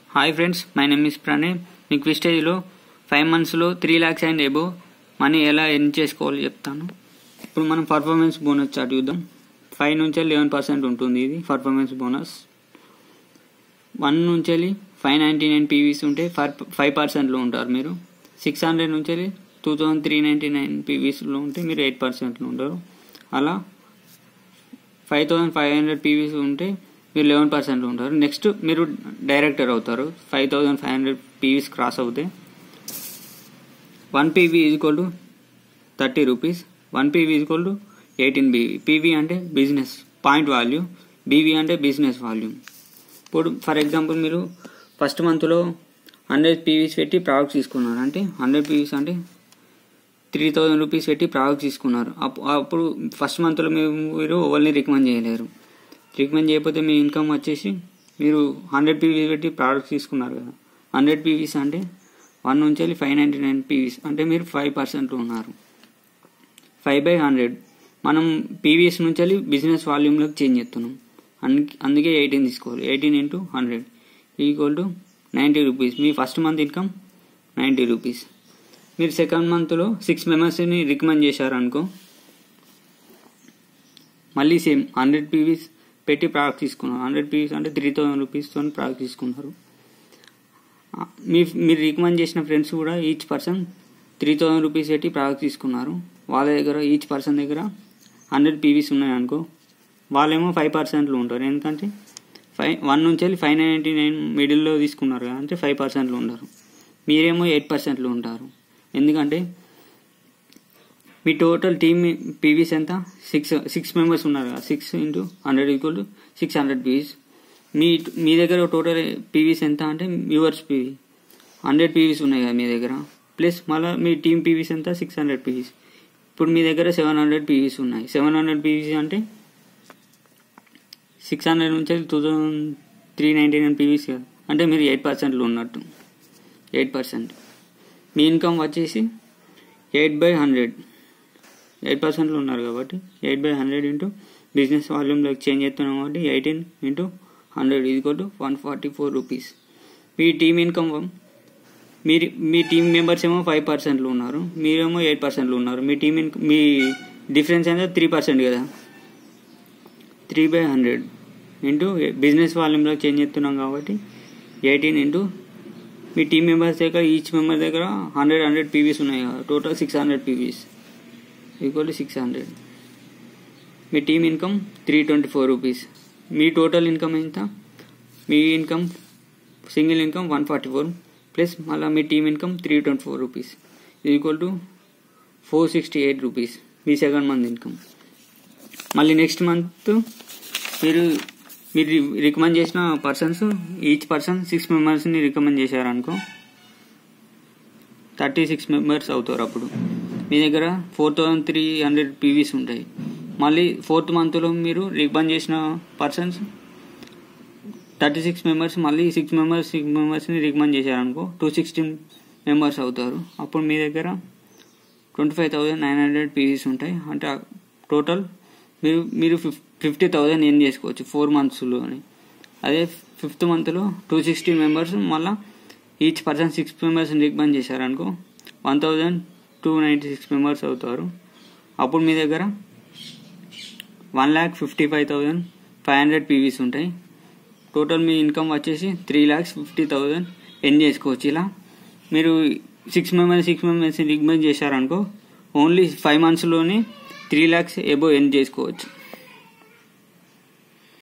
hi friends my name is Pranay మీకు విస్టేజ్లో five మంత్స్లో three lakhs and above money ఎలా ఎర్న్ చేసుకోవాలో చెప్తాను ఇప్పుడు మనం పర్ఫార్మెన్స్ బోనస్ చార్ట్ చూద్దాం ఫైవ్ నుంచి లెవెన్ పర్సెంట్ ఉంటుంది ఇది పర్ఫార్మెన్స్ బోనస్ వన్ నుంచి ఫైవ్ నైంటీ నైన్ పీవీస్ ఉంటే ఫైవ్ ఫైవ్ పర్సెంట్లో ఉంటారు మీరు సిక్స్ హండ్రెడ్ నుంచి two thousand three ninety nine పీవీస్లో ఉంటే మీరు ఎయిట్ పర్సెంట్లో ఉంటారు అలా five thousand five hundred PVs ఉంటే మీరు లెవెన్ పర్సెంట్ ఉంటారు నెక్స్ట్ మీరు డైరెక్టర్ అవుతారు five thousand five hundred PVs cross అవుతే one PV equal to thirty rupees one PV equal to eighteen BV PV అంటే బిజినెస్ పాయింట్ వాల్యూ బీవీ అంటే business value ఇప్పుడు for example మీరు first మంత్లో hundred PVs పెట్టి products తీసుకున్నారు అంటే hundred PVs అంటే త్రీ థౌజండ్ రూపీస్ పెట్టి ప్రోడక్ట్స్ తీసుకున్నారు అప్పు- అప్పుడు ఫస్ట్ మంత్లో మీరు మీరు ఎవరిని రికమెండ్ చేయలేరు రికమెండ్ చేయకపోతే మీ ఇన్కమ్ వచ్చేసి మీరు హండ్రెడ్ పీవీస్ పెట్టి ప్రోడక్ట్స్ తీసుకున్నారు కదా హండ్రెడ్ పీవీస్ అంటే వన్ నుంచి వెళ్ళి ఫైవ్ నైంటీ నైన్ పీవీస్ అంటే మీరు ఫైవ్ పర్సెంట్ ఉన్నారు ఫైవ్ బై హండ్రెడ్ మనం పీవీఎస్ నుంచి వెళ్ళి బిజినెస్ వాల్యూమ్లోకి చేంజ్ చేస్తున్నాం అందుకే అందుకే ఎయిటీన్ తీసుకోవాలి eighteen into hundred equal to ninety rupees మీ first month income ninety rupees మీరు సెకండ్ మంత్లో సిక్స్ మెంబర్స్ని రికమెండ్ చేశారనుకో మళ్ళీ సేమ్ హండ్రెడ్ పీవీస్ పెట్టి ప్రోడక్ట్ తీసుకున్నారు హండ్రెడ్ పీవీస్ అంటే త్రీ థౌసండ్ రూపీస్తో ప్రోడక్ట్ తీసుకున్నారు ఆ, మీ మీరు రికమెండ్ చేసిన ఫ్రెండ్స్ కూడా each person three thousand rupees పెట్టి ప్రోడక్ట్ తీసుకున్నారు వాళ్ళ దగ్గర ఈచ్ పర్సన్ దగ్గర హండ్రెడ్ పీవీస్ ఉన్నాయనుకో వాళ్ళేమో ఫైవ్ పర్సెంట్లో ఉంటారు ఎందుకంటే ఫైవ్ వన్ నుంచి వెళ్ళి ఫైవ్ నైంటీ నైన్ మిడిల్లో తీసుకున్నారు కదా అంటే ఫైవ్ పర్సెంట్లో ఉంటారు మీరేమో ఎయిట్ పర్సెంట్లో ఉంటారు ఎందుకంటే మీ టోటల్ టీమ్ పీవీస్ ఎంత సిక్స్ సిక్స్ మెంబర్స్ ఉన్నారు కదా six into hundred equal to six hundred PVs మీ మీ దగ్గర టోటల్ పీవీస్ ఎంత అంటే వ్యూవర్స్ పీవీ హండ్రెడ్ పీవీస్ ఉన్నాయి కదా మీ దగ్గర ప్లస్ మళ్ళీ మీ టీమ్ పీవీస్ ఎంత సిక్స్ హండ్రెడ్ పీవీస్ ఇప్పుడు మీ దగ్గర సెవెన్ హండ్రెడ్ పీవీస్ ఉన్నాయి సెవెన్ హండ్రెడ్ పీవీస్ అంటే సిక్స్ హండ్రెడ్ నుంచి two thousand three ninety nine PVs కదా అంటే మీరు ఎయిట్ పర్సెంట్లో ఉన్నట్టు ఎయిట్ పర్సెంట్ మీ ఇన్కమ్ వచ్చేసి ఎయిట్ బై హండ్రెడ్ ఎయిట్ పర్సెంట్లో ఉన్నారు కాబట్టి eight by hundred into business వాల్యూమ్లోకి చేంజ్ చేస్తున్నాం కాబట్టి eighteen into hundred equal to one forty four rupees మీ టీమ్ ఇన్కమ్ మీరు మీ టీమ్ మెంబర్స్ ఏమో ఫైవ్ పర్సెంట్లో ఉన్నారు మీరేమో ఎయిట్ పర్సెంట్లో ఉన్నారు మీ టీమ్ ఇన్కమ్ మీ డిఫరెన్స్ ఎంత త్రీ పర్సెంట్ కదా three by hundred into business వాల్యూమ్లోకి చేంజ్ చేస్తున్నాం కాబట్టి ఎయిటీన్ ఇంటూ మీ టీమ్ మెంబర్స్ దగ్గర ఈచ్ మెంబర్ దగ్గర హండ్రెడ్ హండ్రెడ్ పీవీస్ ఉన్నాయి కదా total six hundred PVs equal to six hundred మీ team income three twenty four rupees మీ టోటల్ ఇన్కమ్ ఎంత మీ income single income one forty four plus మళ్ళీ మీ team income three twenty four rupees equal to four sixty eight rupees మీ second month income మళ్ళీ next month మీరు మీరు recommend చేసిన పర్సన్స్ ఈచ్ పర్సన్ సిక్స్ మెంబర్స్ని రికమెండ్ చేశారనుకో థర్టీ సిక్స్ మెంబర్స్ అవుతారు అప్పుడు మీ దగ్గర four thousand three hundred PVs ఉంటాయి మళ్ళీ ఫోర్త్ మంత్లో మీరు రికమెండ్ చేసిన పర్సన్స్ థర్టీ సిక్స్ మెంబర్స్ మళ్ళీ సిక్స్ మెంబర్స్ సిక్స్ మెంబర్స్ని రికమెండ్ చేశారనుకో టూ సిక్స్టీన్ మెంబర్స్ అవుతారు అప్పుడు మీ దగ్గర twenty five thousand nine hundred PVs ఉంటాయి అంటే టోటల్ మీరు మీరు ఫిఫ్ ఫిఫ్టీ థౌజండ్ ఎన్ చేసుకోవచ్చు ఫోర్ మంత్స్లోని అదే ఫిఫ్త్ మంత్లో టూ సిక్స్టీ మెంబర్స్ మళ్ళీ ఈచ్ పర్సన్ సిక్స్ మెంబర్స్ని రికమెండ్ చేశారనుకో one thousand two ninety six members అవుతారు అప్పుడు మీ దగ్గర one lakh fifty five thousand five hundred PVs ఉంటాయి టోటల్ మీ ఇన్కమ్ వచ్చేసి three lakhs fifty thousand earn చేసుకోవచ్చు ఇలా మీరు six members six members recommend చేశారనుకో ఓన్లీ ఫైవ్ మంత్స్లోనే త్రీ ల్యాక్స్ ఎబో ఎన్ చేసుకోవచ్చు